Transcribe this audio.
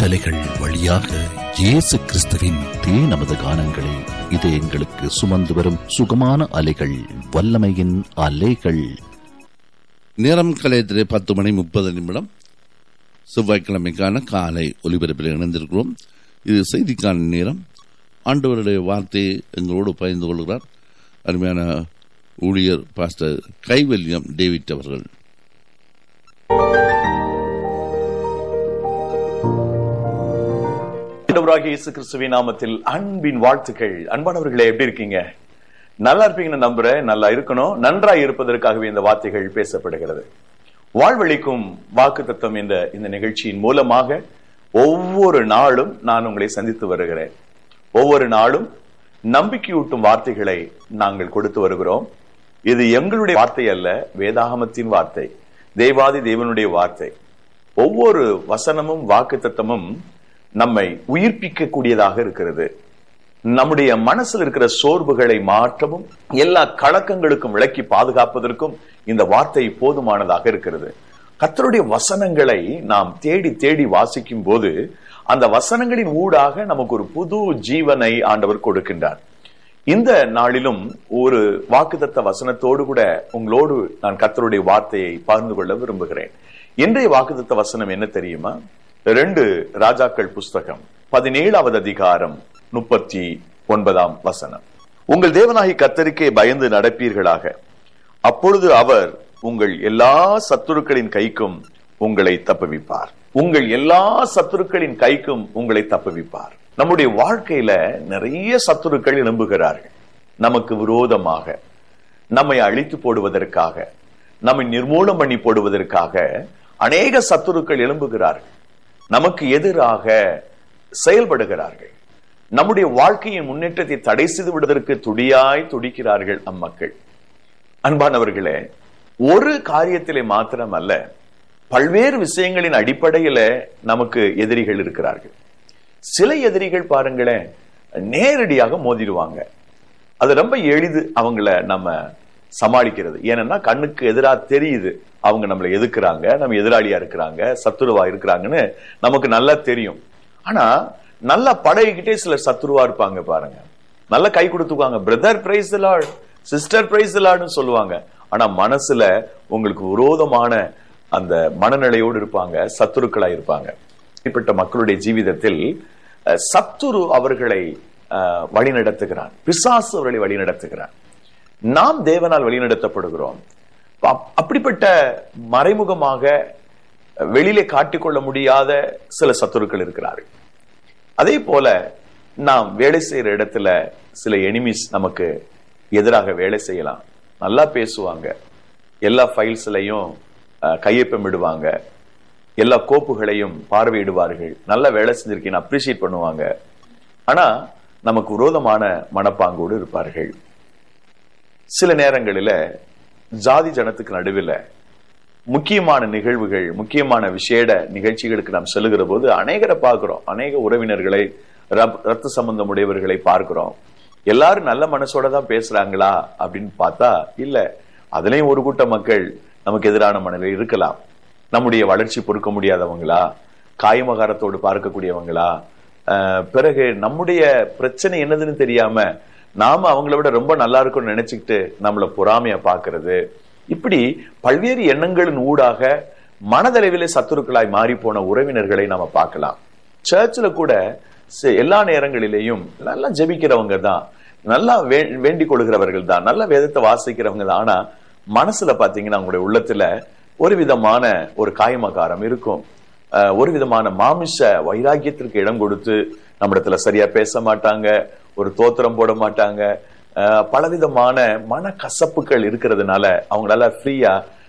காற்றலைகள் வழியாக இயேசு கிறிஸ்துவின் தே நமது கானங்களை இது எங்களுக்கு சுமந்து வரும் சுகமான அலைகள் வல்லமையின் அலைகள் நேரம் கலையத்திலே பத்து மணி முப்பது நிமிடம் செவ்வாய்க்கிழமைக்கான காலை ஒலிபரப்பில் இணைந்திருக்கிறோம் இது செய்திக்கான நேரம் ஆண்டவருடைய வார்த்தையை எங்களோடு பகிர்ந்து கொள்கிறார் அருமையான ஊழியர் பாஸ்டர் கைவல்யம் டேவிட் அவர்கள் ஆண்டவராகிய இயேசு கிறிஸ்துவின் நாமத்தில் அன்பின் வாழ்த்துக்கள் அன்பானவர்களே எப்படி இருக்கீங்க நல்லா இருப்பீங்கன்னு நம்புறேன் நல்லா இருக்கணும் நன்றாய் இருப்பதற்காகவே இந்த வார்த்தைகள் பேசப்படுகிறது வாழ்வழிக்கும் வாக்கு தத்துவம் என்ற இந்த நிகழ்ச்சியின் மூலமாக ஒவ்வொரு நாளும் நான் உங்களை சந்தித்து வருகிறேன் ஒவ்வொரு நாளும் நம்பிக்கையூட்டும் வார்த்தைகளை நாங்கள் கொடுத்து வருகிறோம் இது எங்களுடைய வார்த்தை அல்ல வேதாகமத்தின் வார்த்தை தேவாதி தேவனுடைய வார்த்தை ஒவ்வொரு வசனமும் வாக்கு தத்தமும் நம்மை உயிர்ப்பிக்க கூடியதாக இருக்கிறது நம்முடைய மனசில் இருக்கிற சோர்வுகளை மாற்றவும் எல்லா கலக்கங்களுக்கும் விளக்கி பாதுகாப்பதற்கும் இந்த வார்த்தை போதுமானதாக இருக்கிறது கத்தருடைய வசனங்களை நாம் தேடி தேடி வாசிக்கும் போது அந்த வசனங்களின் ஊடாக நமக்கு ஒரு புது ஜீவனை ஆண்டவர் கொடுக்கின்றார் இந்த நாளிலும் ஒரு வாக்குதத்த வசனத்தோடு கூட உங்களோடு நான் கத்தருடைய வார்த்தையை பகிர்ந்து கொள்ள விரும்புகிறேன் இன்றைய வாக்குதத்த வசனம் என்ன தெரியுமா ரெண்டு ராஜாக்கள் புஸ்தகம் பதினேழாவது அதிகாரம் முப்பத்தி ஒன்பதாம் வசனம் உங்கள் தேவனாகி கத்தருக்கே பயந்து நடப்பீர்களாக அப்பொழுது அவர் உங்கள் எல்லா சத்துருக்களின் கைக்கும் உங்களை தப்புவிப்பார் உங்கள் எல்லா சத்துருக்களின் கைக்கும் உங்களை தப்புவிப்பார் நம்முடைய வாழ்க்கையில நிறைய சத்துருக்கள் எழும்புகிறார்கள் நமக்கு விரோதமாக நம்மை அழித்து போடுவதற்காக நம்மை நிர்மூலம் பண்ணி போடுவதற்காக அநேக சத்துருக்கள் எழும்புகிறார்கள் நமக்கு எதிராக செயல்படுகிறார்கள் நம்முடைய வாழ்க்கையின் முன்னேற்றத்தை தடை செய்து விடுவதற்கு துடியாய் துடிக்கிறார்கள் அம்மக்கள் அன்பானவர்களே ஒரு காரியத்திலே மாத்திரம் அல்ல பல்வேறு விஷயங்களின் அடிப்படையில நமக்கு எதிரிகள் இருக்கிறார்கள் சில எதிரிகள் பாருங்களேன் நேரடியாக மோதிடுவாங்க அது ரொம்ப எளிது அவங்கள நம்ம சமாளிக்கிறது ஏன்னா கண்ணுக்கு எதிராக தெரியுது அவங்க நம்மளை எதுக்குறாங்க நம்ம எதிராளியா இருக்கிறாங்க சத்துருவா இருக்கிறாங்கன்னு நமக்கு நல்லா தெரியும் ஆனா நல்லா பழகிக்கிட்டே சிலர் சத்துருவா இருப்பாங்க பாருங்க நல்லா கை கொடுத்துக்குவாங்க brother praise lord sister praise லார்ட்னு சொல்லுவாங்க ஆனா மனசுல உங்களுக்கு விரோதமான அந்த மனநிலையோடு இருப்பாங்க சத்துருக்களா இருப்பாங்க இப்படிப்பட்ட மக்களுடைய ஜீவிதத்தில் சத்துரு அவர்களை வழி நடத்துகிறான் பிசாசு அவர்களை வழி நடத்துகிறான் நாம் தேவனால் வழிநடத்தப்படுகிறோம் அப்படிப்பட்ட மறைமுகமாக வெளியிலே காட்டிக்கொள்ள முடியாத சில சத்துருக்கள் இருக்கிறார்கள் அதே போல நாம் வேலை செய்யற இடத்துல சில எனிமிஸ் நமக்கு எதிராக வேலை செய்யலாம் நல்லா பேசுவாங்க எல்லா ஃபைல்ஸ்லையும் கையொப்பமிடுவாங்க எல்லா கோப்புகளையும் பார்வையிடுவார்கள் நல்ல வேலை செஞ்சிருக்கீங்க அப்ரிசியேட் பண்ணுவாங்க ஆனா நமக்கு விரோதமான மனப்பாங்கோடு இருப்பார்கள் சில நேரங்களில் ஜாதி ஜனத்துக்கு நடுவில் முக்கியமான நிகழ்வுகள் முக்கியமான விசேட நிகழ்ச்சிகளுக்கு நாம் செல்லுகிற போது அநேகரை பார்க்கிறோம் அநேக உறவினர்களை ரத்த சம்பந்தம் உடையவர்களை பார்க்கிறோம் எல்லாரும் நல்ல மனசோட தான் பேசுறாங்களா அப்படின்னு பார்த்தா இல்ல அதுலயும் ஒரு கூட்ட மக்கள் நமக்கு எதிரான மனநிலை இருக்கலாம் நம்முடைய வளர்ச்சி பொறுக்க முடியாதவங்களா காயமகாரத்தோடு பார்க்கக்கூடியவங்களா பிறகு நம்முடைய பிரச்சனை என்னதுன்னு தெரியாம நாம அவங்கள விட ரொம்ப நல்லா இருக்கும்னு நினைச்சுக்கிட்டு நம்மள பொறாமைய பாக்குறது இப்படி பல்வேறு எண்ணங்களின் ஊடாக மனதளவிலே சத்துருக்களாய் மாறி போன உறவினர்களை நாம பார்க்கலாம் சர்ச்சில் கூட எல்லா நேரங்களிலேயும் நல்லா ஜெபிக்கிறவங்க தான் நல்லா வேண்டிக் கொள்கிறவர்கள் தான் நல்ல வேதத்தை வாசிக்கிறவங்க தான் ஆனா மனசுல பாத்தீங்கன்னா அவங்களுடைய உள்ளத்துல ஒரு விதமான ஒரு காயமகாரம் இருக்கும் ஒரு விதமான மாமிச வைராக்கியத்திற்கு இடம் கொடுத்து நம்மிடத்துல சரியா பேச மாட்டாங்க ஒரு தோத்திரம் போட மாட்டாங்க பலவிதமான மன கசப்புகள் இருக்கிறதுனால அவங்களால ஃப்ரீயா